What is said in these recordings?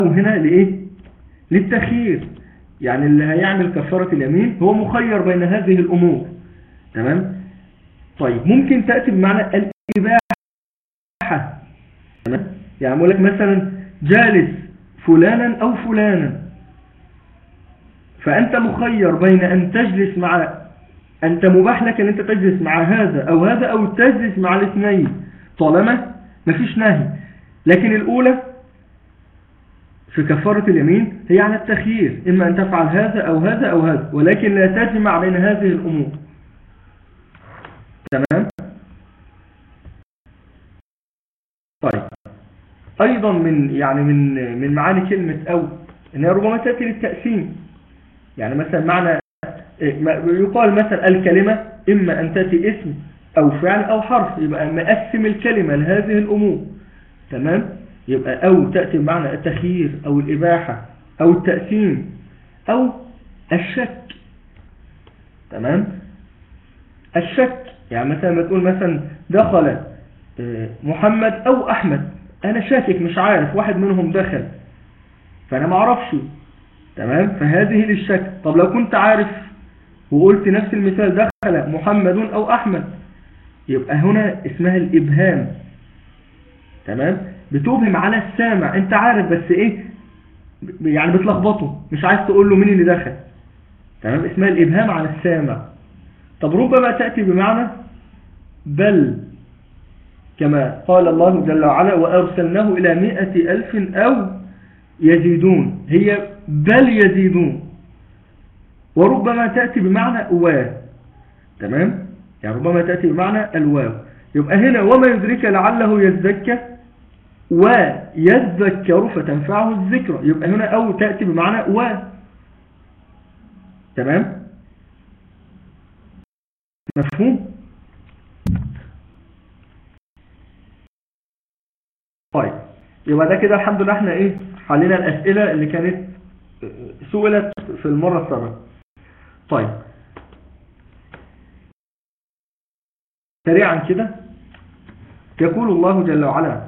هنا لإيه للتخيير يعني اللي هيعمل كفارة اليمين هو مخير بين هذه الأمور تمام طيب ممكن تأتي بمعنى الإباحة تمام يعني أقول لك مثلا جالس فلانا أو فلانا فأنت مخير بين أن تجلس مع أنت مباح لك أن أنت تجلس مع هذا أو هذا أو تجلس مع الاثنين طالما مفيش نهي لكن الأولى في كفارة اليمين هي على التخيير إما أن تفعل هذا أو هذا أو هذا ولكن لا تجمع بين هذه الأمور تمام طيب أيضا من يعني من من معاني كلمة أو إنها ربما تأتي للتأسيم يعني مثلا معنى يقال مثلا الكلمة إما أن تأتي اسم أو فعل أو حرف يبقى مقسم الكلمة لهذه الأمور تمام يبقى أو تأتي بمعنى التخيير أو الإباحة أو التأسيم أو الشك تمام الشك يعني مثلا ما تقول مثلا دخل محمد أو أحمد أنا شاكك مش عارف واحد منهم دخل فأنا ما أعرفش تمام فهذه للشك طب لو كنت عارف وقلت نفس المثال دخل محمد أو أحمد يبقى هنا اسمها الإبهام تمام بتوهم على السامع انت عارف بس ايه يعني بتلخبطه مش عايز تقول له مين اللي دخل تمام اسمها الإبهام على السامع طب ربما تأتي بمعنى بل كما قال الله جل وعلا وأرسلناه إلى مئة ألف أو يزيدون هي بل يزيدون وربما تأتي بمعنى و تمام يعني ربما تأتي بمعنى الواو يبقى هنا وما يدرك لعله يزكى ويذكر فتنفعه الذكرى يبقى هنا أو تأتي بمعنى و تمام مفهوم طيب يبقى ده كده الحمد لله احنا ايه حلينا الأسئلة اللي كانت سئلت في المرة السابقة طيب سريعا كده يقول الله جل وعلا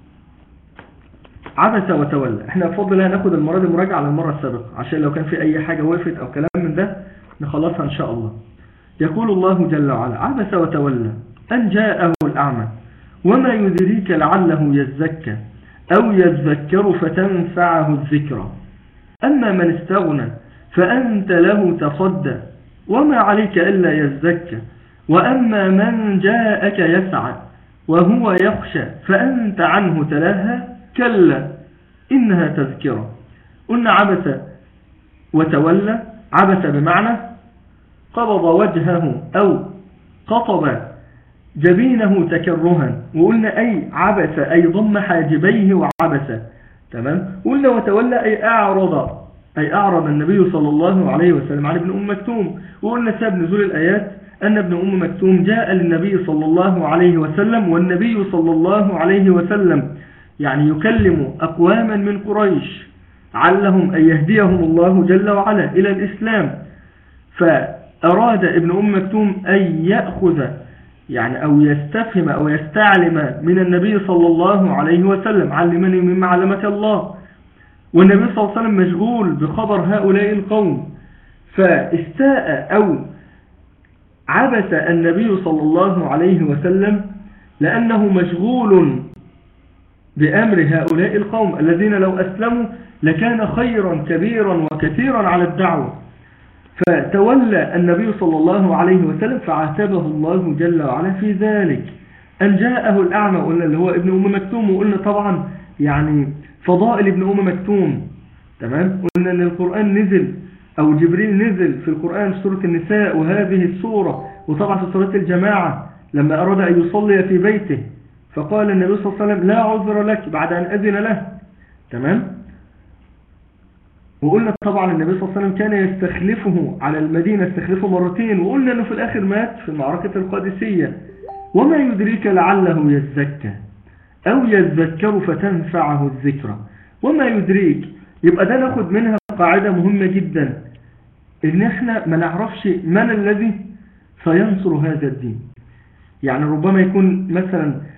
عبس وتولى احنا بفضل هناخد المرة دي مراجعة على المرة السابقة عشان لو كان في اي حاجة وقفت او كلام من ده نخلصها ان شاء الله يقول الله جل وعلا عبس وتولى ان جاءه الاعمى وما يدريك لعله يزكى او يذكر فتنفعه الذكرى اما من استغنى فانت له تصدى وما عليك الا يزكى واما من جاءك يسعى وهو يخشى فانت عنه تلهى كلا إنها تذكرة قلنا عبس وتولى عبس بمعنى قبض وجهه أو قطب جبينه تكرها وقلنا أي عبس أي ضم حاجبيه وعبس تمام قلنا وتولى أي أعرض أي أعرض النبي صلى الله عليه وسلم عن ابن أم مكتوم وقلنا سبب نزول الآيات أن ابن أم مكتوم جاء للنبي صلى الله عليه وسلم والنبي صلى الله عليه وسلم يعني يكلم أقواما من قريش علهم أن يهديهم الله جل وعلا إلى الإسلام فأراد ابن أم مكتوم أن يأخذ يعني أو يستفهم أو يستعلم من النبي صلى الله عليه وسلم علمني مما علمك الله والنبي صلى الله عليه وسلم مشغول بخبر هؤلاء القوم فاستاء أو عبس النبي صلى الله عليه وسلم لأنه مشغول بأمر هؤلاء القوم الذين لو أسلموا لكان خيرا كبيرا وكثيرا على الدعوة فتولى النبي صلى الله عليه وسلم فعاتبه الله جل وعلا في ذلك أن جاءه الأعمى قلنا اللي هو ابن أم مكتوم وقلنا طبعا يعني فضائل ابن أم مكتوم تمام قلنا أن القرآن نزل أو جبريل نزل في القرآن في سورة النساء وهذه السورة وطبعا في سورة الجماعة لما أراد أن يصلي في بيته فقال النبي صلى الله عليه وسلم لا عذر لك بعد أن أذن له تمام وقلنا طبعا النبي صلى الله عليه وسلم كان يستخلفه على المدينة استخلفه مرتين وقلنا أنه في الآخر مات في معركة القادسية وما يدريك لعله يزكى أو يذكر فتنفعه الذكرى وما يدريك يبقى ده ناخد منها قاعدة مهمة جدا ان احنا ما نعرفش من الذي سينصر هذا الدين يعني ربما يكون مثلا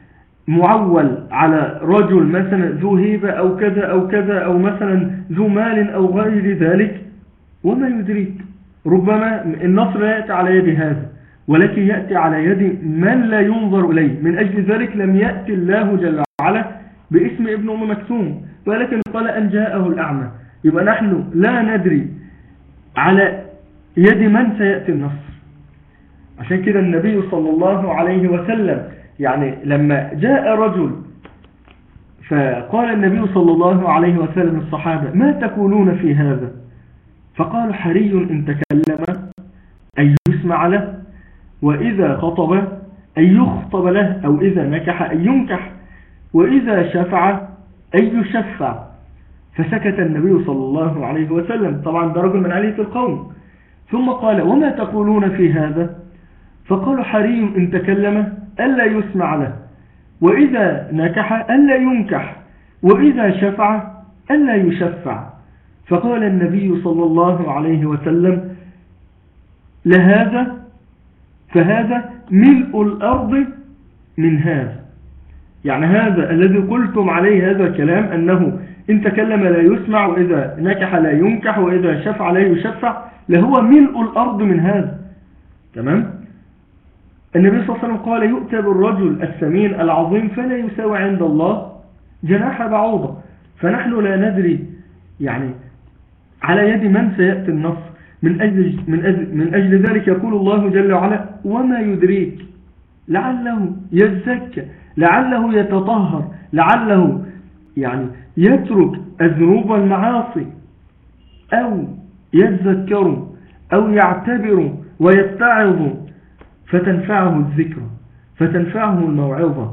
معول على رجل مثلا ذو هيبة أو كذا أو كذا أو مثلا ذو مال أو غير ذلك وما يدريك ربما النصر لا يأتي على يد هذا ولكن يأتي على يد من لا ينظر إليه من أجل ذلك لم يأتي الله جل وعلا باسم ابن أم مكتوم ولكن قال أن جاءه الأعمى يبقى نحن لا ندري على يد من سيأتي النصر عشان كده النبي صلى الله عليه وسلم يعني لما جاء رجل فقال النبي صلى الله عليه وسلم الصحابة ما تقولون في هذا فقال حري إن تكلم أن يسمع له وإذا خطب أن يخطب له أو إذا نكح أن ينكح وإذا شفع أن يشفع فسكت النبي صلى الله عليه وسلم طبعا ده رجل من علية القوم ثم قال وما تقولون في هذا فقال حري إن تكلم ألا يسمع له وإذا نكح ألا ينكح وإذا شفع ألا يشفع فقال النبي صلى الله عليه وسلم لهذا فهذا ملء الأرض من هذا يعني هذا الذي قلتم عليه هذا الكلام أنه إن تكلم لا يسمع وإذا نكح لا ينكح وإذا شفع لا يشفع لهو ملء الأرض من هذا تمام النبي صلى الله عليه وسلم قال يؤتى بالرجل السمين العظيم فلا يساوي عند الله جناح بعوضة فنحن لا ندري يعني على يد من سيأتي النصر من أجل, من أجل, من أجل ذلك يقول الله جل وعلا وما يدريك لعله يزكى لعله يتطهر لعله يعني يترك الذنوب والمعاصي أو يتذكر أو يعتبر ويتعظ فتنفعه الذكر فتنفعه الموعظة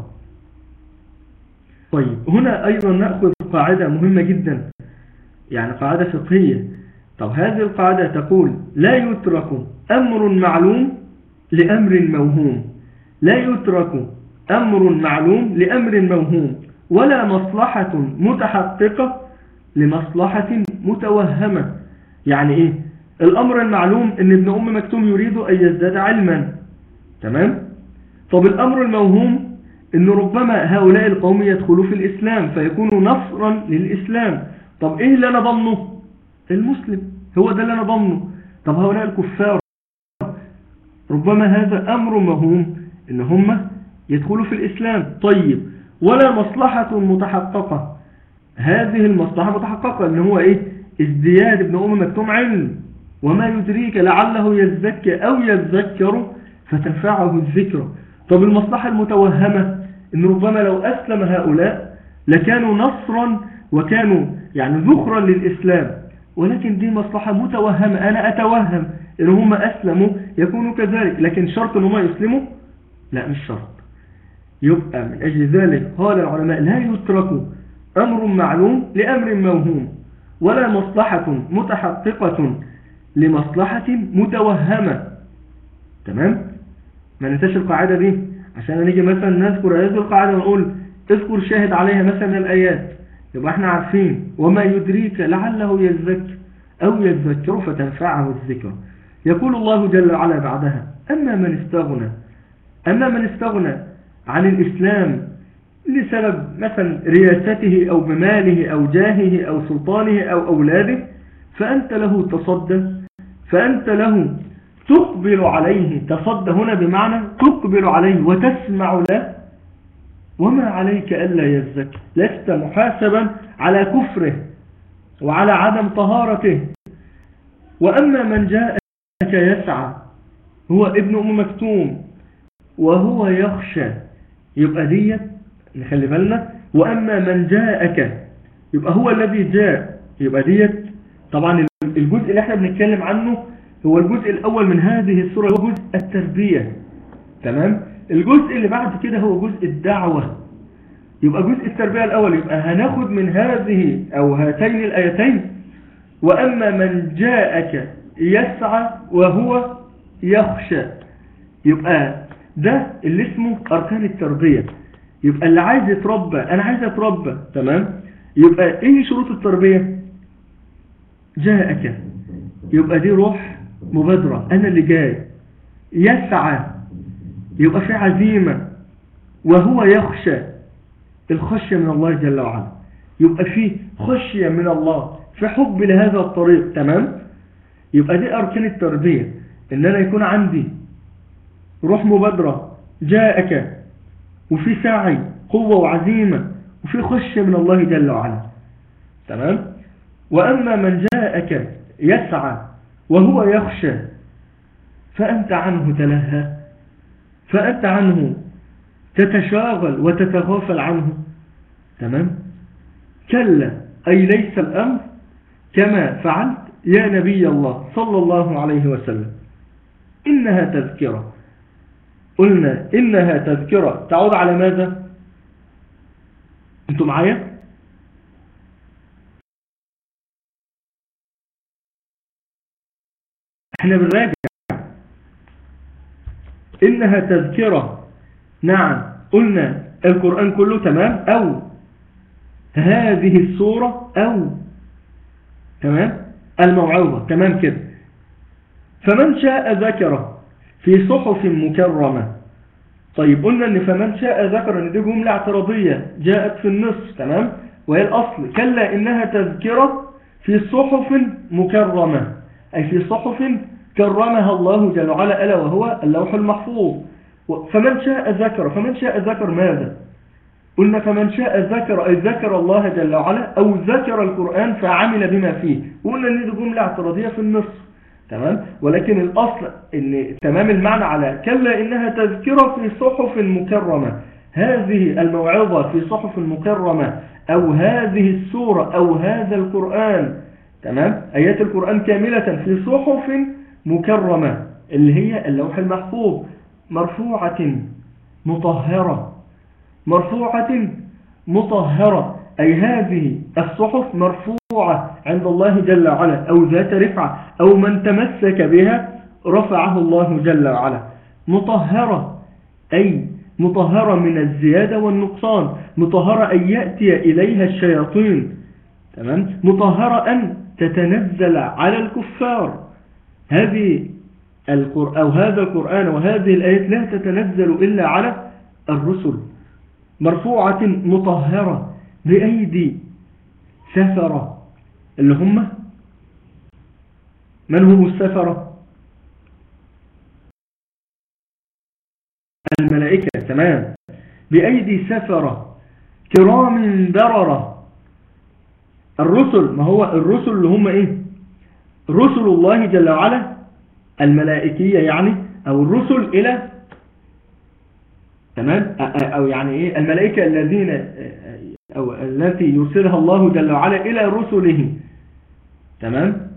طيب هنا أيضا نأخذ قاعدة مهمة جدا يعني قاعدة فقهية طب هذه القاعدة تقول لا يترك أمر معلوم لأمر موهوم لا يترك أمر معلوم لأمر موهوم ولا مصلحة متحققة لمصلحة متوهمة يعني إيه الأمر المعلوم أن ابن أم مكتوم يريد أن يزداد علما تمام طب الأمر الموهوم أن ربما هؤلاء القوم يدخلوا في الإسلام فيكونوا نصرا للإسلام طب إيه اللي أنا ضمنه المسلم هو ده اللي أنا ضمنه طب هؤلاء الكفار ربما هذا أمر مهوم إن هم يدخلوا في الإسلام طيب ولا مصلحة متحققة هذه المصلحة متحققة إن هو إيه ازدياد ابن أم مكتوم علم وما يدريك لعله يزكى أو يذكر فتنفعه الذكر طب المصلحة المتوهمة إن ربما لو أسلم هؤلاء لكانوا نصرا وكانوا يعني ذخرا للإسلام ولكن دي مصلحة متوهمة أنا أتوهم إن هم أسلموا يكونوا كذلك لكن شرط إن هم يسلموا لا مش شرط يبقى من أجل ذلك قال العلماء لا يترك أمر معلوم لأمر موهوم ولا مصلحة متحققة لمصلحة متوهمة تمام ما ننساش القاعدة دي عشان نيجي مثلا نذكر هذه القاعدة ونقول اذكر شاهد عليها مثلا الآيات يبقى احنا عارفين وما يدريك لعله يذكر أو يذكر فتنفعه الذكر يقول الله جل وعلا بعدها أما من استغنى أما من استغنى عن الإسلام لسبب مثلا رياسته أو بماله أو جاهه أو سلطانه أو أولاده فأنت له تصدى فأنت له تقبل عليه تصدى هنا بمعنى تقبل عليه وتسمع له وما عليك ألا يزكي لست محاسبا على كفره وعلى عدم طهارته وأما من جاءك يسعى هو ابن أم مكتوم وهو يخشى يبقى ديت نخلي بالنا وأما من جاءك يبقى هو الذي جاء يبقى ديت طبعا الجزء اللي احنا بنتكلم عنه هو الجزء الأول من هذه السورة هو جزء التربية تمام الجزء اللي بعد كده هو جزء الدعوة يبقى جزء التربية الأول يبقى هناخد من هذه أو هاتين الآيتين وأما من جاءك يسعى وهو يخشى يبقى ده اللي اسمه أركان التربية يبقى اللي عايز يتربى أنا عايز أتربى تمام يبقى إيه شروط التربية جاءك يبقى دي روح مبادرة أنا اللي جاي يسعى يبقى في عزيمة وهو يخشى الخشية من الله جل وعلا يبقى فيه خشية من الله في حب لهذا الطريق تمام يبقى دي أركان التربية إن أنا يكون عندي روح مبادرة جاءك وفي سعي قوة وعزيمة وفي خشية من الله جل وعلا تمام وأما من جاءك يسعى وهو يخشى فأنت عنه تلهى فأنت عنه تتشاغل وتتغافل عنه تمام كلا أي ليس الأمر كما فعلت يا نبي الله صلى الله عليه وسلم إنها تذكرة قلنا إنها تذكرة تعود على ماذا أنتم معايا احنا بنراجع إنها تذكرة نعم قلنا القرآن كله تمام أو هذه الصورة أو تمام الموعظة تمام كده فمن شاء ذكره في صحف مكرمة طيب قلنا ان فمن شاء ذكر ان دي جملة اعتراضية جاءت في النص تمام وهي الأصل كلا إنها تذكرة في صحف مكرمة أي في صحف كرمها الله جل وعلا ألا وهو اللوح المحفوظ فمن شاء ذكر فمن شاء ذكر ماذا قلنا فمن شاء ذكر أي ذكر الله جل وعلا أو ذكر القرآن فعمل بما فيه وقلنا ان دي جملة اعتراضية في النص تمام ولكن الأصل ان تمام المعنى على كلا إنها تذكرة في صحف مكرمة هذه الموعظة في صحف مكرمة أو هذه السورة أو هذا القرآن تمام آيات القرآن كاملة في صحف مكرمة اللي هي اللوح المحفوظ مرفوعة مطهرة مرفوعة مطهرة أي هذه الصحف مرفوعة عند الله جل وعلا أو ذات رفعة أو من تمسك بها رفعه الله جل وعلا مطهرة أي مطهرة من الزيادة والنقصان مطهرة أن يأتي إليها الشياطين تمام مطهرة أن تتنزل على الكفار هذه القرآن أو هذا القرآن وهذه الآيات لا تتنزل إلا على الرسل مرفوعة مطهرة بأيدي سفرة اللي هم من هم السفرة الملائكة تمام بأيدي سفرة كرام بررة الرسل ما هو الرسل اللي هم ايه رسل الله جل وعلا الملائكية يعني او الرسل الى تمام او يعني ايه الملائكة الذين او التي يرسلها الله جل وعلا الى رسله تمام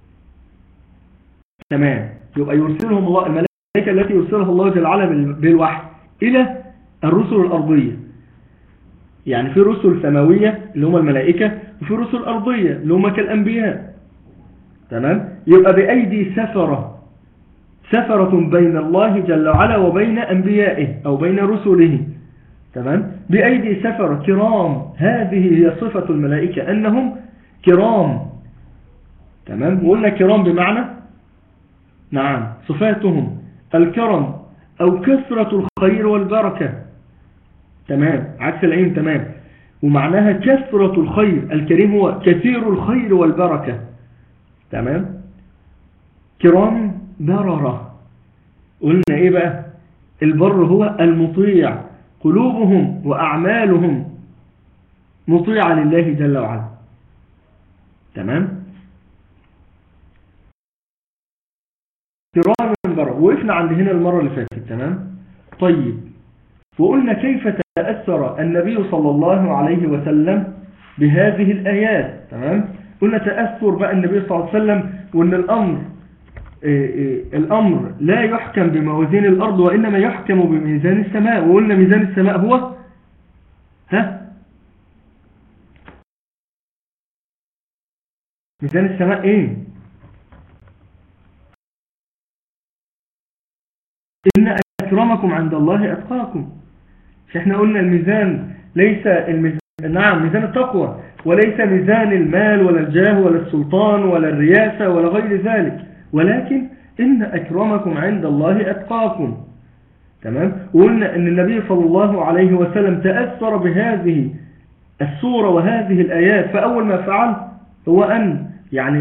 تمام يبقى يرسلهم الله الملائكة التي يرسلها الله جل وعلا بالوحي الى الرسل الارضية يعني في رسل سماوية اللي هم الملائكة وفي رسل ارضية اللي هم كالانبياء تمام يبقى بايدي سفره سفرة بين الله جل وعلا وبين أنبيائه أو بين رسله تمام بأيدي سفرة كرام هذه هي صفة الملائكة أنهم كرام تمام وقلنا كرام بمعنى نعم صفاتهم الكرم أو كثرة الخير والبركة تمام عكس العين تمام ومعناها كثرة الخير الكريم هو كثير الخير والبركة تمام كرام بررة قلنا ايه بقى البر هو المطيع قلوبهم وأعمالهم مطيعة لله جل وعلا تمام كرام بررة وقفنا عند هنا المرة اللي فاتت تمام طيب وقلنا كيف تأثر النبي صلى الله عليه وسلم بهذه الآيات تمام قلنا تأثر بقى النبي صلى الله عليه وسلم وأن الأمر الأمر لا يحكم بموازين الأرض وإنما يحكم بميزان السماء وقلنا ميزان السماء هو ها ميزان السماء ايه إن أكرمكم عند الله أتقاكم احنا قلنا الميزان ليس الميزان نعم ميزان التقوى وليس ميزان المال ولا الجاه ولا السلطان ولا الرياسة ولا غير ذلك ولكن إن أكرمكم عند الله أتقاكم تمام وقلنا ان النبي صلى الله عليه وسلم تأثر بهذه السورة وهذه الآيات فأول ما فعل هو أن يعني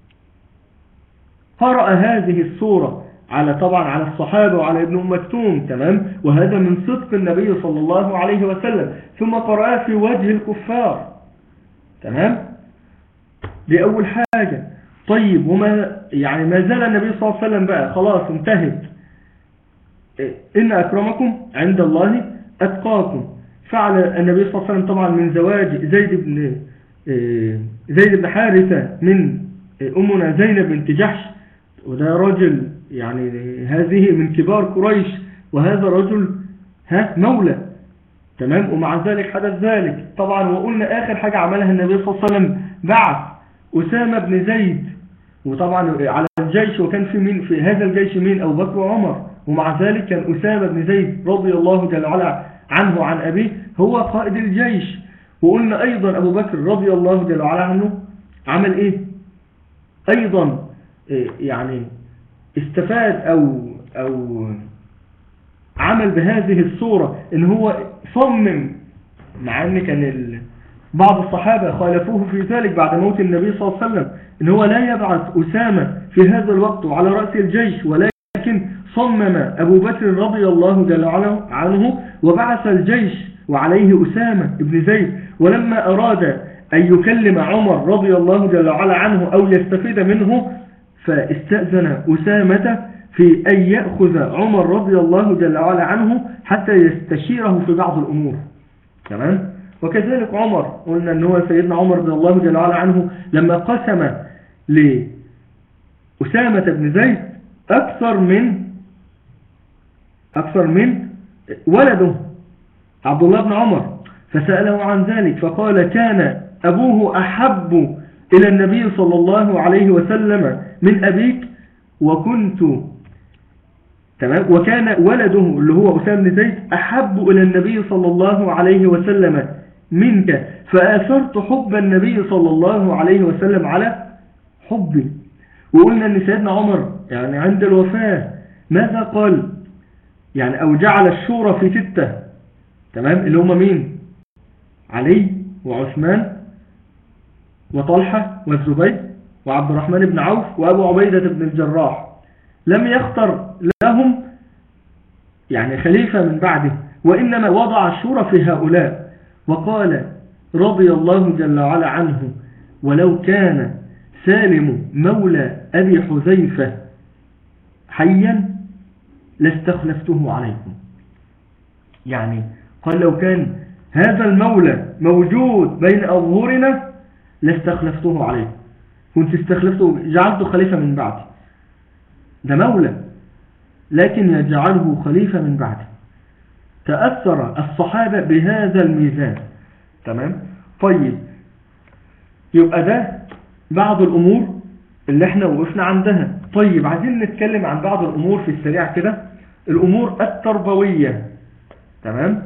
قرأ هذه السورة على طبعا على الصحابة وعلى ابن أم مكتوم تمام وهذا من صدق النبي صلى الله عليه وسلم ثم قرأ في وجه الكفار تمام دي أول حاجة طيب وما يعني ما زال النبي صلى الله عليه وسلم بقى خلاص انتهت إن أكرمكم عند الله أتقاكم فعل النبي صلى الله عليه وسلم طبعا من زواج زيد بن زيد بن حارثة من أمنا زينب بنت جحش وده رجل يعني هذه من كبار قريش وهذا رجل ها مولى تمام ومع ذلك حدث ذلك طبعا وقلنا آخر حاجة عملها النبي صلى الله عليه وسلم بعث أسامة بن زيد وطبعا على الجيش وكان في مين في هذا الجيش مين أبو بكر وعمر ومع ذلك كان أسامة بن زيد رضي الله جل وعلا عنه عن أبيه هو قائد الجيش وقلنا أيضا أبو بكر رضي الله جل وعلا عنه عمل إيه أيضا إيه يعني استفاد أو, أو عمل بهذه الصورة إن هو صمم مع أن كان ال... بعض الصحابة خالفوه في ذلك بعد موت النبي صلى الله عليه وسلم إن هو لا يبعث أسامة في هذا الوقت وعلى رأس الجيش ولكن صمم أبو بكر رضي الله جل وعلا عنه وبعث الجيش وعليه أسامة ابن زيد ولما أراد أن يكلم عمر رضي الله جل وعلا عنه أو يستفيد منه فاستأذن أسامة في أن يأخذ عمر رضي الله جل وعلا عنه حتى يستشيره في بعض الأمور تمام وكذلك عمر قلنا أنه هو سيدنا عمر رضي الله جل وعلا عنه لما قسم لأسامة بن زيد أكثر من أكثر من ولده عبد الله بن عمر فسأله عن ذلك فقال كان أبوه أحب إلى النبي صلى الله عليه وسلم من أبيك وكنت تمام وكان ولده اللي هو أسام بن زيد أحب إلى النبي صلى الله عليه وسلم منك فآثرت حب النبي صلى الله عليه وسلم على حبي وقلنا أن سيدنا عمر يعني عند الوفاة ماذا قال يعني أو جعل الشورى في ستة تمام اللي هم مين علي وعثمان وطلحة والزبير وعبد الرحمن بن عوف وأبو عبيدة بن الجراح لم يختر لهم يعني خليفة من بعده وإنما وضع الشورى في هؤلاء وقال رضي الله جل وعلا عنه ولو كان سالم مولى أبي حذيفة حيا لاستخلفته عليكم يعني قال لو كان هذا المولى موجود بين أظهرنا لاستخلفته عليكم كنت استخلفته جعلته خليفة من بعدي ده مولى لكن يجعله خليفة من بعده تأثر الصحابة بهذا الميزان تمام طيب يبقى ده بعض الأمور اللي احنا وقفنا عندها طيب عايزين نتكلم عن بعض الأمور في السريع كده الأمور التربوية تمام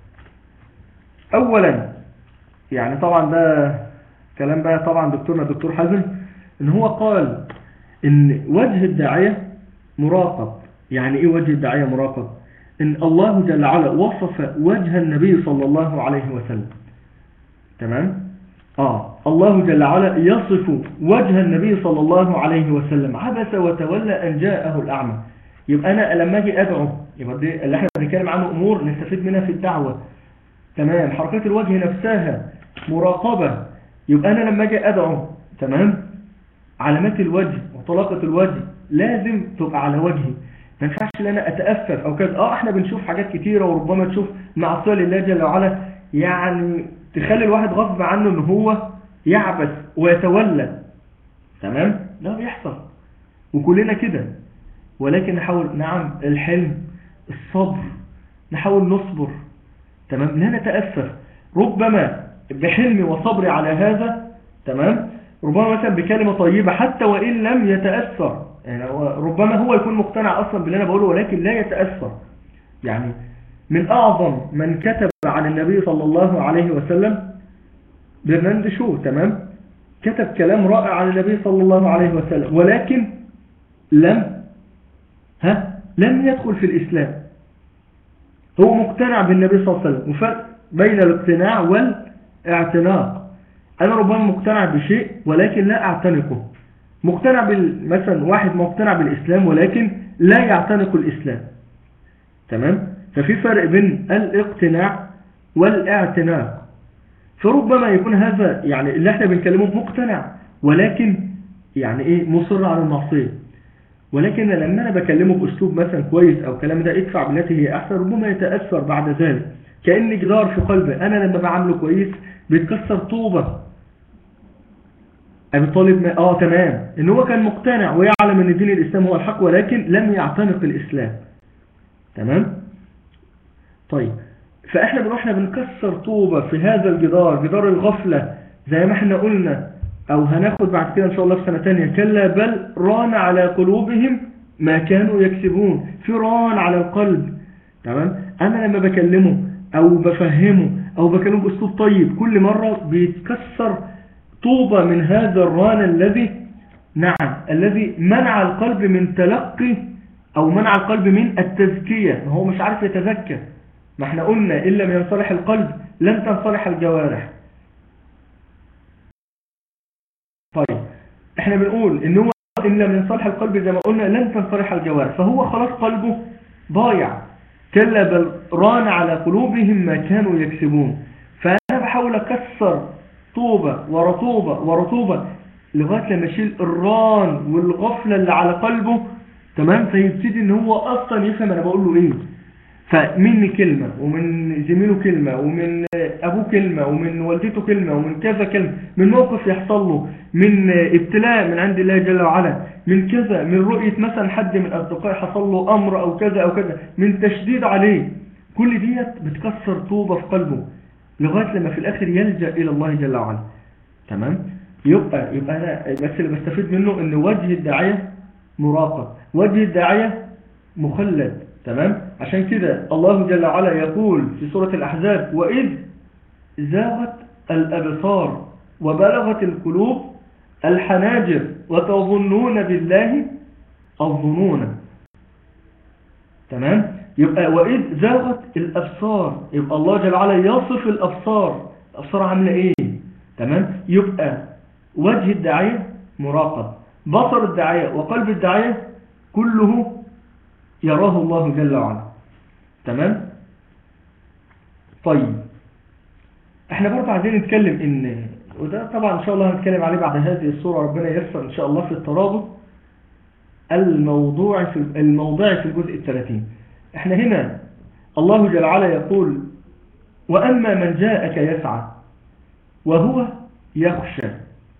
أولا يعني طبعا ده كلام بقى طبعا دكتورنا دكتور حازم ان هو قال ان وجه الداعية مراقب يعني ايه وجه الداعية مراقب ان الله جل وعلا وصف وجه النبي صلى الله عليه وسلم تمام آه الله جل وعلا يصف وجه النبي صلى الله عليه وسلم عبس وتولى أن جاءه الأعمى يبقى أنا لما أجي أدعو يبقى دي اللي احنا بنتكلم عنه أمور نستفيد منها في الدعوة تمام حركات الوجه نفسها مراقبة يبقى أنا لما أجي أدعو تمام علامات الوجه وطلاقة الوجه لازم تبقى على وجهي ما ينفعش ان انا اتأفف او كذا اه احنا بنشوف حاجات كتيرة وربما تشوف معصية لله جل وعلا يعني تخلي الواحد غصب عنه ان هو يعبس ويتولى تمام ده بيحصل وكلنا كده ولكن نحاول نعم الحلم الصبر نحاول نصبر تمام لا نتأسف ربما بحلمي وصبري على هذا تمام ربما مثلا بكلمة طيبة حتى وإن لم يتأثر يعني ربما هو يكون مقتنع أصلا باللي أنا بقوله ولكن لا يتأثر يعني من أعظم من كتب عن النبي صلى الله عليه وسلم برناند شو تمام كتب كلام رائع عن النبي صلى الله عليه وسلم ولكن لم ها لم يدخل في الإسلام هو مقتنع بالنبي صلى الله عليه وسلم وفرق بين الاقتناع والاعتناق أنا ربما مقتنع بشيء ولكن لا أعتنقه مقتنع بال... مثلا واحد مقتنع بالإسلام ولكن لا يعتنق الإسلام تمام ففي فرق بين الاقتناع والاعتناق فربما يكون هذا يعني اللي احنا بنكلمه مقتنع ولكن يعني ايه مصر على المعصية ولكن لما انا بكلمه باسلوب مثلا كويس او كلام ده ادفع بالتي هي احسن ربما يتأثر بعد ذلك كأن جدار في قلبه انا لما بعمله كويس بيتكسر طوبة ابي طالب ما... اه تمام ان هو كان مقتنع ويعلم ان دين الاسلام هو الحق ولكن لم يعتنق الاسلام تمام طيب فاحنا بنروحنا بنكسر طوبة في هذا الجدار جدار الغفلة زي ما احنا قلنا او هناخد بعد كده ان شاء الله في سنة تانية كلا بل ران على قلوبهم ما كانوا يكسبون في ران على القلب تمام انا لما بكلمه او بفهمه او بكلمه باسلوب طيب كل مرة بيتكسر طوبة من هذا الران الذي نعم الذي منع القلب من تلقي او منع القلب من التزكية هو مش عارف يتزكى ما احنا قلنا إن لم ينصلح القلب لن تنصلح الجوارح طيب احنا بنقول ان هو إن لم ينصلح القلب زي ما قلنا لن تنصلح الجوارح فهو خلاص قلبه ضايع كلا بل ران على قلوبهم ما كانوا يكسبون فأنا بحاول أكسر طوبة ورطوبة ورطوبة لغاية لما اشيل الران والغفلة اللي على قلبه تمام فيبتدي ان هو اصلا يفهم انا بقول له ايه فمني كلمة ومن زميله كلمة ومن أبوه كلمة ومن والدته كلمة ومن كذا كلمة من موقف يحصل له من ابتلاء من عند الله جل وعلا من كذا من رؤية مثلا حد من أصدقائي حصل له أمر أو كذا أو كذا من تشديد عليه كل ديت بتكسر طوبة في قلبه لغاية لما في الآخر يلجأ إلى الله جل وعلا تمام يبقى يبقى أنا بس اللي بستفيد منه إن وجه الداعية مراقب وجه الداعية مخلد تمام عشان كده الله جل وعلا يقول في سورة الأحزاب وإذ زاغت الأبصار وبلغت القلوب الحناجر وتظنون بالله الظنون تمام يبقى وإذ زاغت الأبصار يبقى الله جل وعلا يصف الأبصار الأبصار عاملة إيه تمام يبقى وجه الداعية مراقب بصر الداعية وقلب الداعية كله يراه الله جل وعلا تمام طيب احنا برضه عايزين نتكلم ان وده طبعا ان شاء الله هنتكلم عليه بعد هذه الصورة ربنا ييسر ان شاء الله في الترابط الموضوع في الموضوع في الجزء الثلاثين احنا هنا الله جل وعلا يقول واما من جاءك يسعى وهو يخشى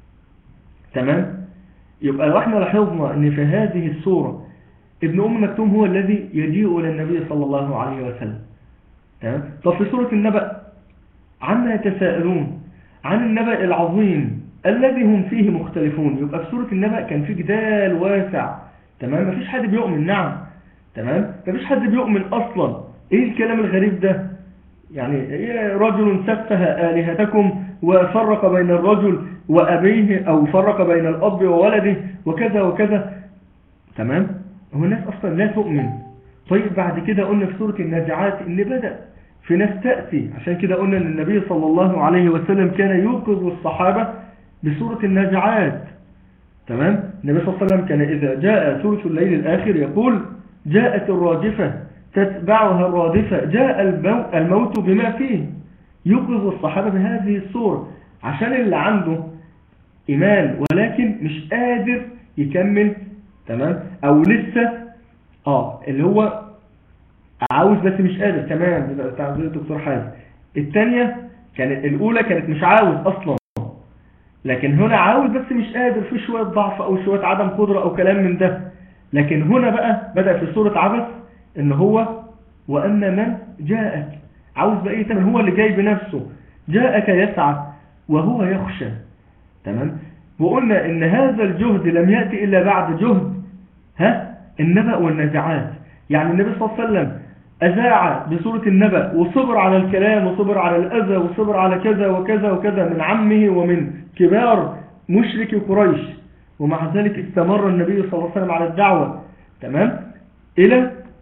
تمام يبقى لو احنا لاحظنا ان في هذه الصورة ابن أم مكتوم هو الذي يجيء إلى النبي صلى الله عليه وسلم تمام طب في سورة النبأ عما يتساءلون عن النبأ العظيم الذي هم فيه مختلفون يبقى في سورة النبأ كان في جدال واسع تمام مفيش حد بيؤمن نعم تمام مفيش حد بيؤمن أصلا ايه الكلام الغريب ده يعني إيه رجل سفه آلهتكم وفرق بين الرجل وأبيه أو فرق بين الأب وولده وكذا وكذا تمام هو الناس أصلا لا تؤمن طيب بعد كده قلنا في سورة النازعات إن بدأ في ناس تأتي عشان كده قلنا أن النبي صلى الله عليه وسلم كان يوقظ الصحابة بسورة النازعات تمام النبي صلى الله عليه وسلم كان إذا جاء ثلث الليل الآخر يقول جاءت الراجفة تتبعها الرادفة جاء الموت بما فيه يوقظ الصحابة بهذه الصورة عشان اللي عنده إيمان ولكن مش قادر يكمل تمام او لسه اه اللي هو عاوز بس مش قادر تمام بتاع الدكتور حازم الثانيه كانت الاولى كانت مش عاوز اصلا لكن هنا عاوز بس مش قادر في شويه ضعف او شويه عدم قدره او كلام من ده لكن هنا بقى بدا في سوره عبس ان هو واما من جاءك عاوز بقى ايه هو اللي جاي بنفسه جاءك يسعى وهو يخشى تمام وقلنا ان هذا الجهد لم يأتي إلا بعد جهد ها النبأ والنزعات يعني النبي صلى الله عليه وسلم أذاع بسورة النبأ وصبر على الكلام وصبر على الأذى وصبر على كذا وكذا وكذا من عمه ومن كبار مشرك قريش ومع ذلك استمر النبي صلى الله عليه وسلم على الدعوة تمام إلى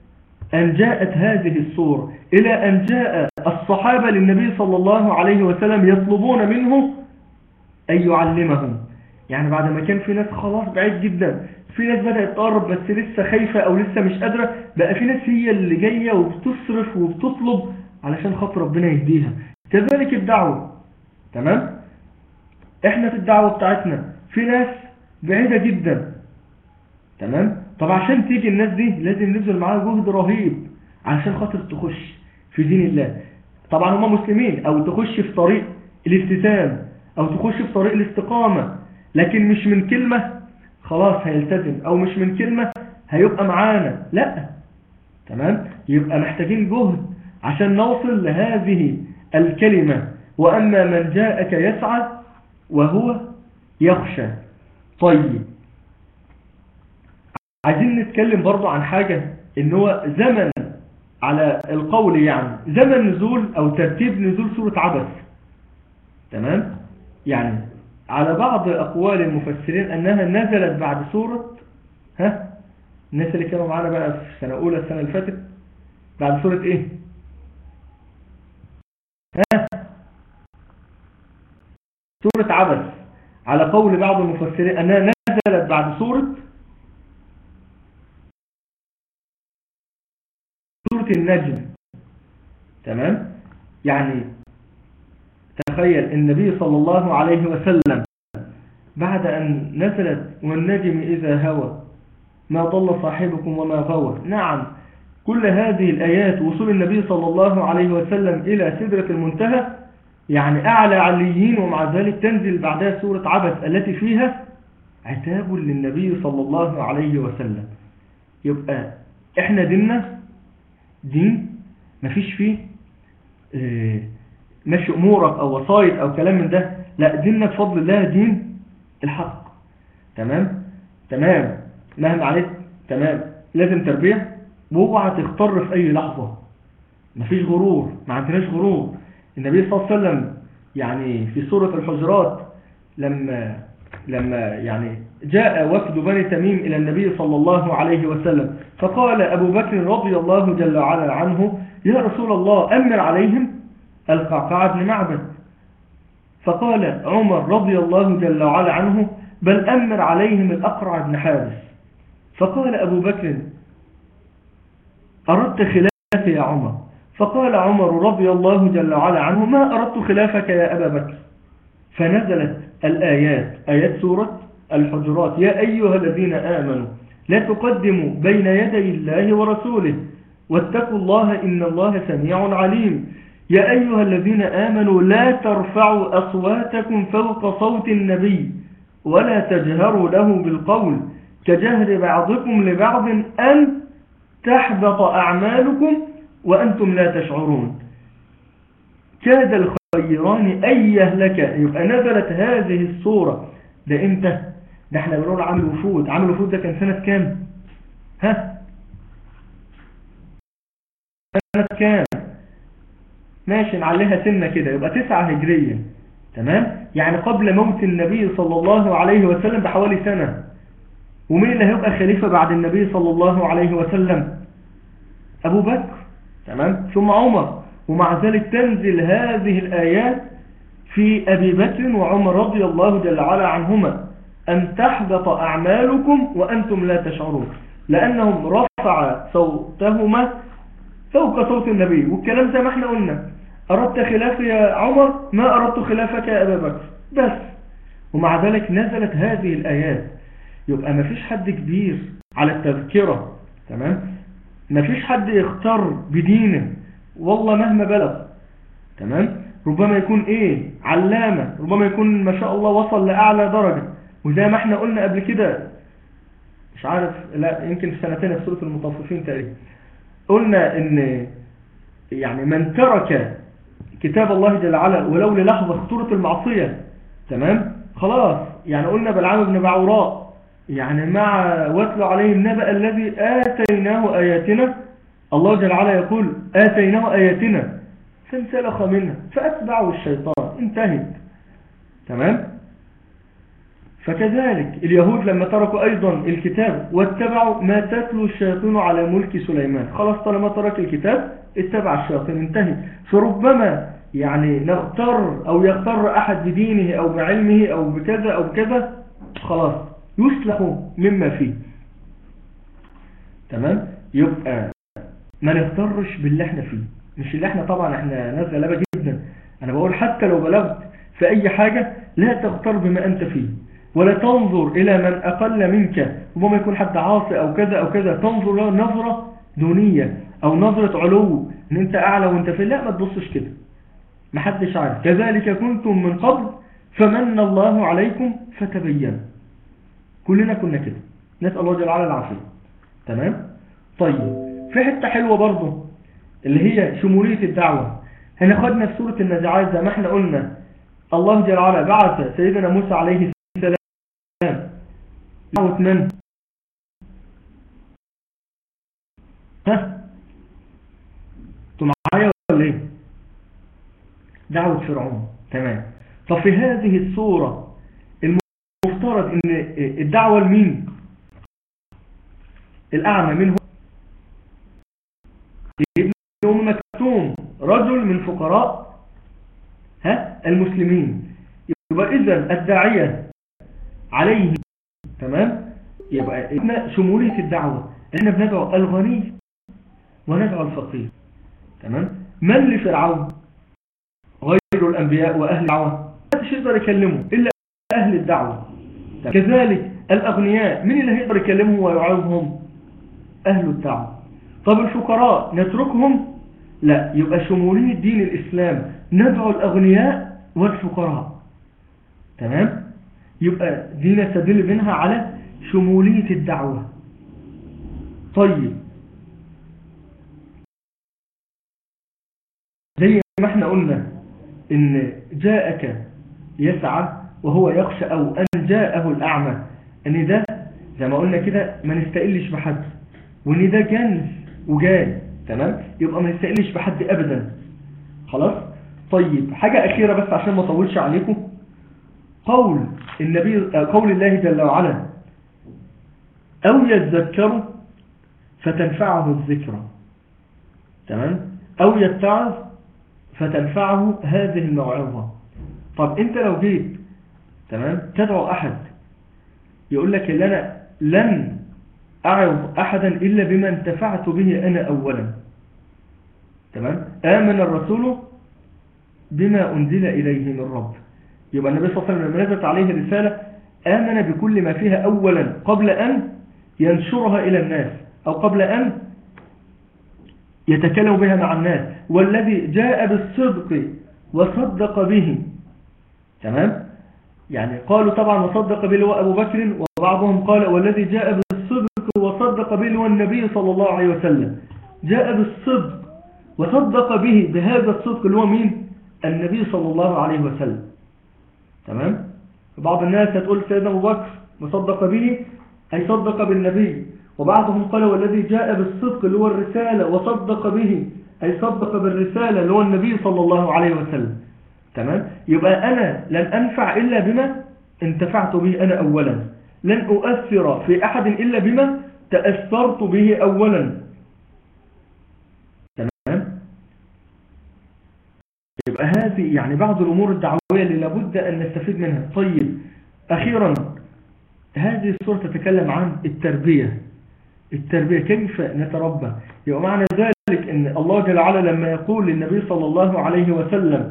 أن جاءت هذه الصورة إلى أن جاء الصحابة للنبي صلى الله عليه وسلم يطلبون منه أن يعلمهم يعني بعد ما كان في ناس خلاص بعيد جدا في ناس بدأت تقرب بس لسه خايفة أو لسه مش قادرة بقى في ناس هي اللي جاية وبتصرف وبتطلب علشان خاطر ربنا يهديها كذلك الدعوة تمام احنا في الدعوة بتاعتنا في ناس بعيدة جدا تمام طب عشان تيجي الناس دي لازم نبذل معاها جهد رهيب علشان خاطر تخش في دين الله طبعا هم مسلمين او تخش في طريق الالتزام او تخش في طريق الاستقامة لكن مش من كلمة خلاص هيلتزم او مش من كلمة هيبقى معانا لا تمام يبقى محتاجين جهد عشان نوصل لهذه الكلمة وأما من جاءك يسعى وهو يخشى طيب عايزين نتكلم برضو عن حاجة ان هو زمن على القول يعني زمن نزول او ترتيب نزول سورة عبس تمام يعني على بعض اقوال المفسرين انها نزلت بعد سورة ها الناس اللي كانوا معانا بقى في سنة اولى السنة اللي فاتت بعد سورة ايه ها سورة عبس على قول بعض المفسرين انها نزلت بعد سورة سورة النجم تمام يعني تخيل النبي صلى الله عليه وسلم بعد أن نزلت والنجم إذا هوى ما ضل صاحبكم وما غوى نعم كل هذه الآيات وصول النبي صلى الله عليه وسلم إلى سدرة المنتهى يعني أعلى عليين ومع ذلك تنزل بعدها سورة عبس التي فيها عتاب للنبي صلى الله عليه وسلم يبقى احنا ديننا دين مفيش فيه اه ماشي امورك او وسايط او كلام من ده لا ديننا بفضل الله دين الحق تمام تمام مهما عليك تمام لازم تربية واوعى تختار في اي لحظة مفيش غرور ما عندناش غرور النبي صلى الله عليه وسلم يعني في سورة الحجرات لما لما يعني جاء وفد بني تميم إلى النبي صلى الله عليه وسلم فقال أبو بكر رضي الله جل وعلا عنه يا رسول الله أمر عليهم القعقاع بن معبد فقال عمر رضي الله جل وعلا عنه بل أمر عليهم الأقرع بن حارس فقال أبو بكر أردت خلافي يا عمر فقال عمر رضي الله جل وعلا عنه ما أردت خلافك يا أبا بكر فنزلت الآيات آيات سورة الحجرات يا أيها الذين آمنوا لا تقدموا بين يدي الله ورسوله واتقوا الله إن الله سميع عليم يا أيها الذين آمنوا لا ترفعوا أصواتكم فوق صوت النبي ولا تجهروا له بالقول كجهر بعضكم لبعض أن تحبط أعمالكم وأنتم لا تشعرون كاد الخيران أن يهلك يبقى نزلت هذه الصورة ده إمتى ده احنا بنقول عامل وفود عامل وفود ده كان سنة كام ها سنة كام ماشي نعليها سنة كده يبقى تسعة هجرية تمام يعني قبل موت النبي صلى الله عليه وسلم بحوالي سنة ومين اللي هيبقى خليفة بعد النبي صلى الله عليه وسلم أبو بكر تمام ثم عمر ومع ذلك تنزل هذه الآيات في أبي بكر وعمر رضي الله جل وعلا عنهما أن تحبط أعمالكم وأنتم لا تشعرون لأنهم رفع صوتهما فوق صوت النبي والكلام زي ما احنا قلنا أردت خلافي يا عمر ما أردت خلافك يا أبا بكر بس ومع ذلك نزلت هذه الآيات يبقى ما فيش حد كبير على التذكرة تمام ما فيش حد يختار بدينه والله مهما بلغ تمام ربما يكون ايه علامة ربما يكون ما شاء الله وصل لأعلى درجة وزي ما احنا قلنا قبل كده مش عارف لا يمكن في سنتين في سورة المطففين تقريبا قلنا ان يعني من ترك كتاب الله جل وعلا ولو للحظة خطورة المعصية تمام خلاص يعني قلنا بلعام بن بعوراء يعني مع واتل عليهم نبأ الذي آتيناه آياتنا الله جل وعلا يقول آتيناه آياتنا فانسلخ منها فأتبعه الشيطان انتهت تمام فكذلك اليهود لما تركوا أيضا الكتاب واتبعوا ما تتلو الشياطين على ملك سليمان خلاص طالما ترك الكتاب اتبع الشياطين انتهي فربما يعني نغتر أو يغتر أحد بدينه أو بعلمه أو بكذا أو بكذا خلاص يسلح مما فيه تمام يبقى ما نغترش باللي احنا فيه مش اللي احنا طبعا احنا ناس غلابة جدا انا بقول حتى لو بلغت في اي حاجة لا تغتر بما انت فيه ولا تنظر الى من اقل منك ربما يكون حد عاصي او كذا او كذا تنظر له نظرة دونية او نظرة علو ان انت اعلى وانت في لا ما تبصش كده محدش عارف كذلك كنتم من قبل فمن الله عليكم فتبين كلنا كنا كده نسأل الله جل وعلا العافية تمام طيب في حتة حلوة برضه اللي هي شمولية الدعوة هنا خدنا في سورة النزعات زي ما احنا قلنا الله جل وعلا بعث سيدنا موسى عليه السلام دعوة من ها انتوا معايا ولا ايه دعوة فرعون تمام طب في هذه الصورة المفترض ان الدعوة لمين الاعمى من هو ابن ام مكتوم رجل من فقراء ها المسلمين يبقى اذا الداعية عليه تمام يبقى احنا شمولية الدعوة احنا بندعو الغني وندعو الفقير تمام من لفرعون غير الأنبياء وأهل الدعوة ما حدش يقدر يكلمه إلا أهل الدعوة كذلك الأغنياء من اللي هيقدر يكلمهم ويعظهم أهل الدعوة طب الفقراء نتركهم لا يبقى شمولية دين الإسلام ندعو الأغنياء والفقراء تمام يبقى دي نستدل منها على شمولية الدعوة طيب زي ما احنا قلنا ان جاءك يسعى وهو يخشى او ان جاءه الاعمى ان ده زي ما قلنا كده ما نستقلش بحد وان ده كنز وجاي تمام يبقى ما نستقلش بحد ابدا خلاص طيب حاجة اخيرة بس عشان ما اطولش عليكم قول النبي قول الله جل وعلا او يذكروا فتنفعه الذكرى تمام او يتعظ فتنفعه هذه الموعظة طب انت لو جيت تمام تدعو احد يقول لك اللي انا لن اعظ احدا الا بما انتفعت به انا اولا تمام امن الرسول بما انزل اليه من رب يبقى النبي صلى الله عليه وسلم لما نزلت عليه الرسالة امن بكل ما فيها اولا قبل ان ينشرها الى الناس او قبل ان يتكلم بها مع الناس والذي جاء بالصدق وصدق به تمام يعني قالوا طبعا وصدق به هو أبو بكر وبعضهم قال والذي جاء بالصدق وصدق به هو النبي صلى الله عليه وسلم جاء بالصدق وصدق به بهذا الصدق اللي هو مين النبي صلى الله عليه وسلم تمام بعض الناس هتقول سيدنا أبو بكر وصدق به أي صدق بالنبي وبعضهم قال والذي جاء بالصدق اللي هو الرسالة وصدق به أي صدق بالرسالة اللي هو النبي صلى الله عليه وسلم تمام يبقى أنا لن أنفع إلا بما انتفعت به أنا أولا لن أؤثر في أحد إلا بما تأثرت به أولا تمام يبقى هذه يعني بعض الأمور الدعوية اللي لابد أن نستفيد منها طيب أخيرا هذه الصورة تتكلم عن التربية التربية كيف نتربى يبقى معنى ذلك ان الله جل وعلا لما يقول للنبي صلى الله عليه وسلم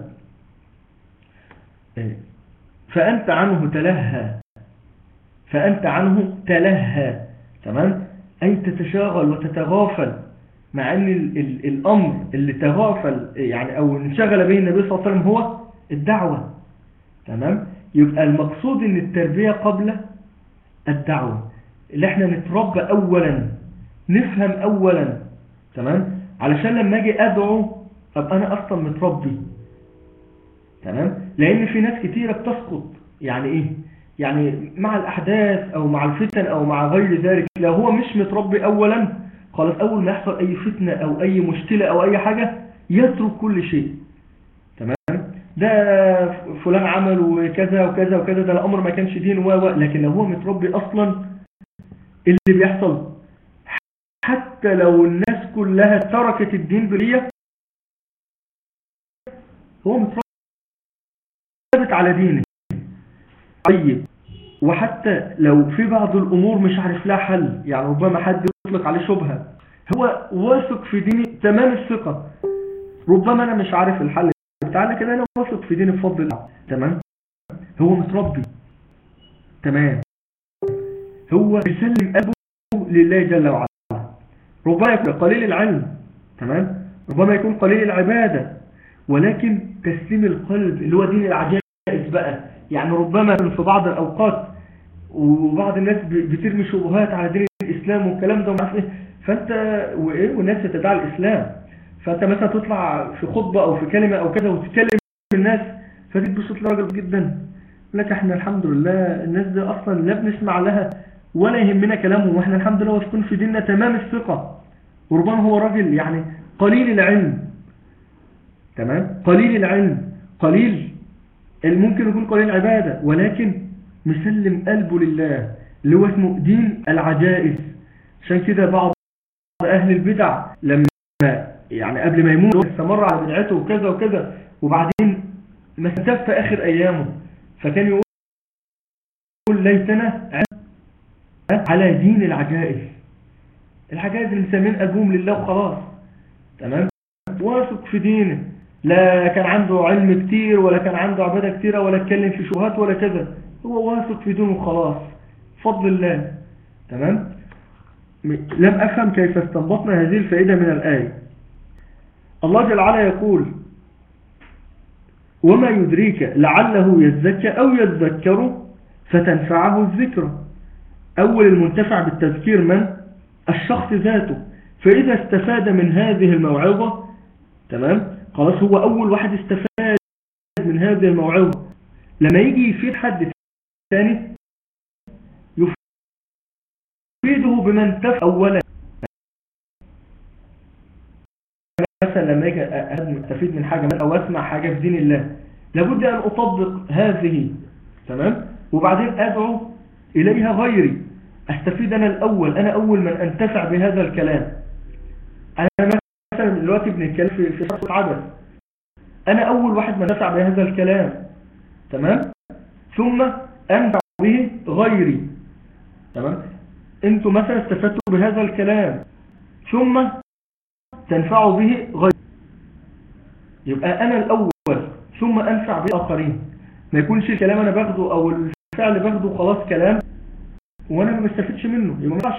فأنت عنه تلهى فأنت عنه تلهى تمام أي تتشاغل وتتغافل مع أن ال ال الأمر اللي تغافل يعني أو انشغل به النبي صلى الله عليه وسلم هو الدعوة تمام يبقى المقصود أن التربية قبل الدعوة اللي احنا نتربى اولا نفهم اولا تمام علشان لما اجي ادعو ابقى انا اصلا متربي تمام لان في ناس كتيرة بتسقط يعني ايه يعني مع الاحداث او مع الفتن او مع غير ذلك لو هو مش متربي اولا خلاص اول ما يحصل اي فتنة او اي مشكلة او اي حاجة يترك كل شيء تمام ده فلان عمل وكذا وكذا وكذا ده الامر ما كانش دين و و لكن لو هو متربي اصلا إيه اللي بيحصل حتى لو الناس كلها تركت الدين بليه هو متربي على دينه طيب وحتى لو في بعض الأمور مش عارف لها حل يعني ربما حد يطلق عليه شبهة هو واثق في ديني تمام الثقة ربما أنا مش عارف الحل بتاعنا كده أنا واثق في ديني بفضل الله تمام هو متربي تمام هو بيسلم قلبه لله جل وعلا ربما يكون قليل العلم تمام ربما يكون قليل العبادة ولكن تسليم القلب اللي هو دين العجائز بقى يعني ربما في بعض الأوقات وبعض الناس بترمي شبهات على دين الإسلام والكلام ده ومعرف إيه فأنت وإيه والناس تتدعى الإسلام فأنت مثلا تطلع في خطبة أو في كلمة أو كذا وتتكلم الناس فتتبسط لراجل جدا لك احنا الحمد لله الناس دي أصلا لا بنسمع لها ولا يهمنا كلامهم واحنا الحمد لله واثقين في ديننا تمام الثقة وربما هو راجل يعني قليل العلم تمام قليل العلم قليل ممكن يكون قليل عبادة ولكن مسلم قلبه لله اللي هو اسمه دين العجائز عشان كده بعض أهل البدع لما يعني قبل ما يموت استمر على بدعته وكذا وكذا وبعدين ما استف في آخر أيامه فكان يقول ليتنا على دين العجائز العجائز اللي مسمين قلبهم لله وخلاص تمام واثق في دينه لا كان عنده علم كتير ولا كان عنده عبادة كتيرة ولا اتكلم في شبهات ولا كذا هو واثق في دينه خلاص فضل الله تمام لم أفهم كيف استنبطنا هذه الفائدة من الآية الله جل وعلا يقول وما يدريك لعله يزكى أو يذكر فتنفعه الذكر أول المنتفع بالتذكير من؟ الشخص ذاته فإذا استفاد من هذه الموعظة تمام خلاص هو أول واحد استفاد من هذه الموعظة لما يجي يفيد حد ثاني يفيده بمن تف أولا مثلا لما يجي أستفيد من حاجة أو أسمع حاجة في دين الله لابد أن أطبق هذه تمام وبعدين أدعو إليها غيري أستفيد أنا الأول أنا أول من أنتفع بهذا الكلام أنا مثلا دلوقتي بنتكلم في في شخص عبث أنا أول واحد من نفع بهذا الكلام تمام ثم أنفع به غيري تمام أنتم مثلا استفدتوا بهذا الكلام ثم تنفعوا به غيري يبقى أنا الأول ثم أنفع به آخرين ما يكونش الكلام أنا باخده أو الفعل باخده خلاص كلام وأنا ما بستفدش منه يبقى ما ينفعش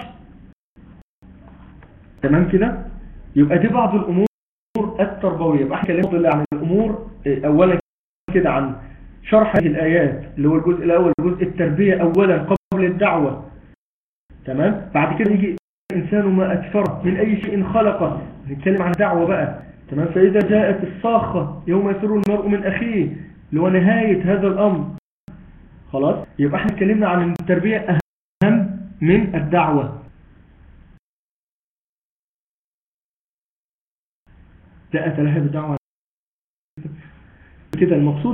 تمام كده يبقى دي بعض الأمور التربوية يبقى احنا كلمة عن الأمور أولا كده عن شرح هذه الآيات اللي هو الجزء الأول جزء التربية أولا قبل الدعوة تمام بعد كده يجي الإنسان ما أكثره من أي شيء خلقه نتكلم عن دعوة بقى تمام فإذا جاءت الصاخة يوم يفر المرء من أخيه اللي هو نهاية هذا الأمر خلاص يبقى احنا اتكلمنا عن التربية أهم من الدعوة جاءت لها بدعوة كده المقصود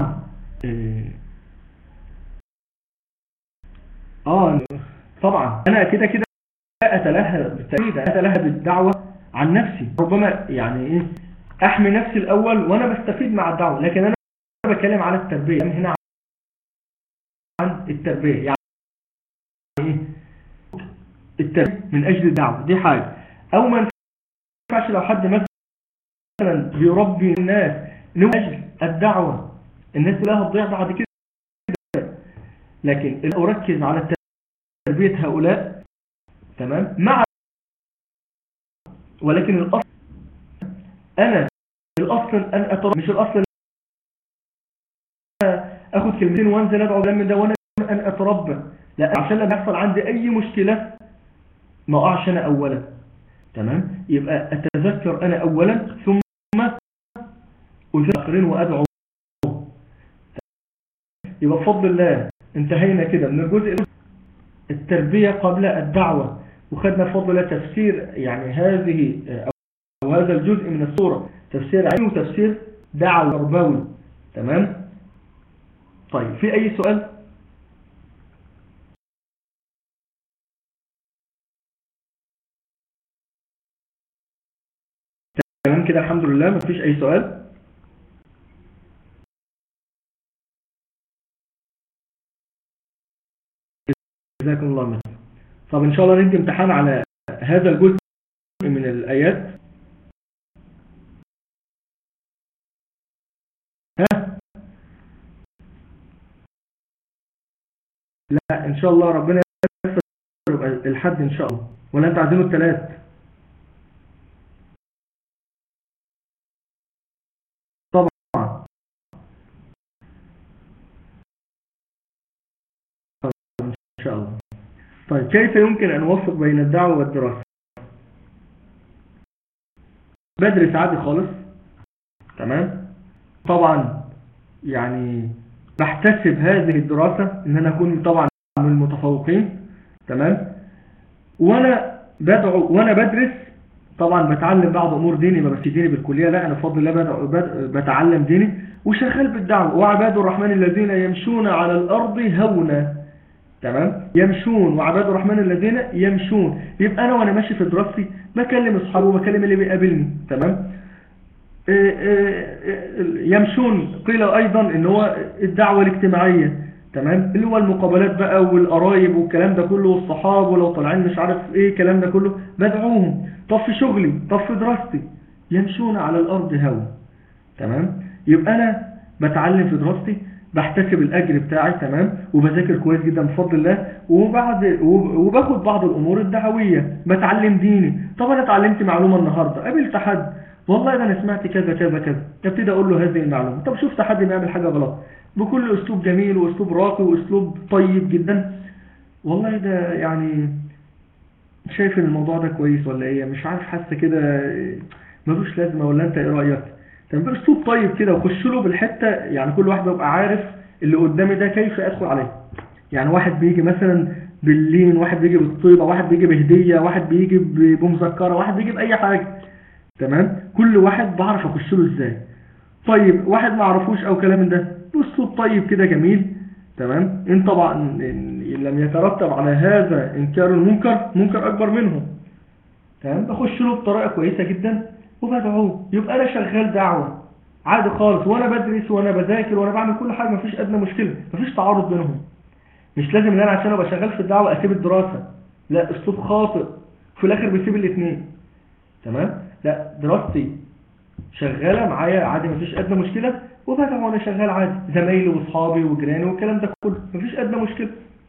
اه طبعا انا كده كده اتلهى بالتأكيد اتلهى بالدعوة عن نفسي ربما يعني ايه احمي نفسي الاول وانا بستفيد مع الدعوة لكن انا بتكلم على التربية يعني هنا عن التربية يعني ايه التربية من اجل الدعوة دي حاجة او ما ينفعش لو حد مثلا مثلا بيربي الناس من اجل الدعوة الناس كلها تضيع بعد كده لكن اركز على تربية هؤلاء تمام مع ولكن الاصل انا الاصل ان اتربى مش الاصل اخد كلمتين وانزل ادعو من ده وانا ان اتربى لا عشان لما يحصل عندي اي مشكلة ما اقعش انا اولا تمام يبقى اتذكر انا اولا ثم اذكرين وادعو يبقى بفضل الله انتهينا كده من الجزء التربية قبل الدعوة وخدنا بفضل الله تفسير يعني هذه او هذا الجزء من السورة تفسير عين وتفسير دعوة تربوي تمام طيب في اي سؤال تمام كده الحمد لله مفيش اي سؤال جزاكم الله خير طب ان شاء الله ندي امتحان على هذا الجزء من الايات ها لا ان شاء الله ربنا ييسر يبقى الحد ان شاء الله ولا انت عايزينه الثلاث طبعا ان شاء الله طيب كيف يمكن ان اوفق بين الدعوه والدراسه بدرس عادي خالص تمام طبعا يعني بحتسب هذه الدراسة ان انا اكون طبعا من المتفوقين تمام وانا بدعو وانا بدرس طبعا بتعلم بعض امور ديني ما بس ديني بالكلية لا انا بفضل الله بدعو بد- بتعلم ديني وشغال بالدعوة وعباد الرحمن الذين يمشون على الارض هونا تمام يمشون وعباد الرحمن الذين يمشون يبقى انا وانا ماشي في دراستي بكلم اصحابي وبكلم اللي بيقابلني تمام إيه إيه إيه يمشون قيل ايضا ان هو الدعوة الاجتماعية تمام اللي هو المقابلات بقى والقرايب والكلام ده كله والصحاب ولو طالعين مش عارف ايه الكلام ده كله بدعوهم طب في شغلي طب في دراستي يمشون على الارض هوا تمام يبقى انا بتعلم في دراستي بحتسب الاجر بتاعي تمام وبذاكر كويس جدا بفضل الله وبعد وباخد بعض الامور الدعويه بتعلم ديني طب انا اتعلمت معلومه النهارده قابلت حد والله ده انا سمعت كذا كذا كذا ابتدي اقول له هذه المعلومه طب شفت حد بيعمل حاجه غلط بكل اسلوب جميل واسلوب راقي واسلوب طيب جدا والله ده يعني شايف ان الموضوع ده كويس ولا ايه مش عارف حاسه كده ملوش لازمه ولا انت ايه رايك طب باسلوب طيب كده وخش له بالحته يعني كل واحد يبقى عارف اللي قدامي ده كيف ادخل عليه يعني واحد بيجي مثلا باللين واحد بيجي بالطيبه واحد بيجي بهديه واحد بيجي ب- بمذكره واحد بيجي باي حاجه تمام كل واحد بعرف اخش له ازاي طيب واحد ما اعرفوش او كلام من ده باسلوب طيب كده جميل تمام ان طبعا إن لم يترتب على هذا انكار المنكر منكر اكبر منه تمام بخش له بطريقه كويسه جدا وبدعوه يبقى انا شغال دعوه عادي خالص وانا بدرس وانا بذاكر وانا بعمل كل حاجه مفيش ادنى مشكله مفيش تعارض بينهم مش لازم ان انا عشان ابقى شغال في الدعوه اسيب الدراسه لا اسلوب خاطئ في الاخر بيسيب الاثنين تمام لا دراستي شغاله معايا عادي مفيش ادنى مشكله وبدعو وانا شغال عادي زمايلي واصحابي وجيراني والكلام ده كله مفيش ادنى مشكله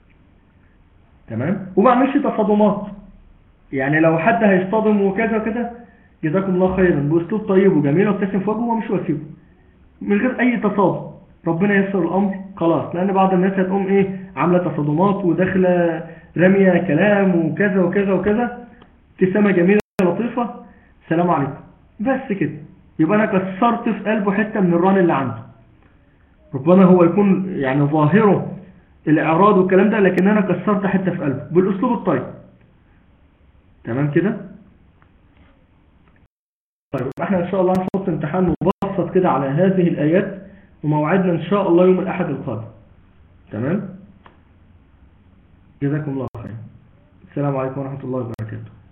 تمام وما اعملش تصادمات يعني لو حد هيصطدم وكذا وكذا جزاكم الله خيرا باسلوب طيب وجميل وابتسم في وجهه ومش واسيبه من غير اي تصادم ربنا ييسر الامر خلاص لان بعض الناس هتقوم ايه عامله تصادمات وداخله راميه كلام وكذا وكذا وكذا ابتسامه جميله لطيفه السلام عليكم بس كده يبقى انا كسرت في قلبه حته من الران اللي عنده ربما هو يكون يعني ظاهره الاعراض والكلام ده لكن انا كسرت حته في قلبه بالاسلوب الطيب تمام كده طيب احنا ان شاء الله هنحط امتحان مبسط كده على هذه الايات وموعدنا ان شاء الله يوم الاحد القادم تمام جزاكم الله خير السلام عليكم ورحمه الله وبركاته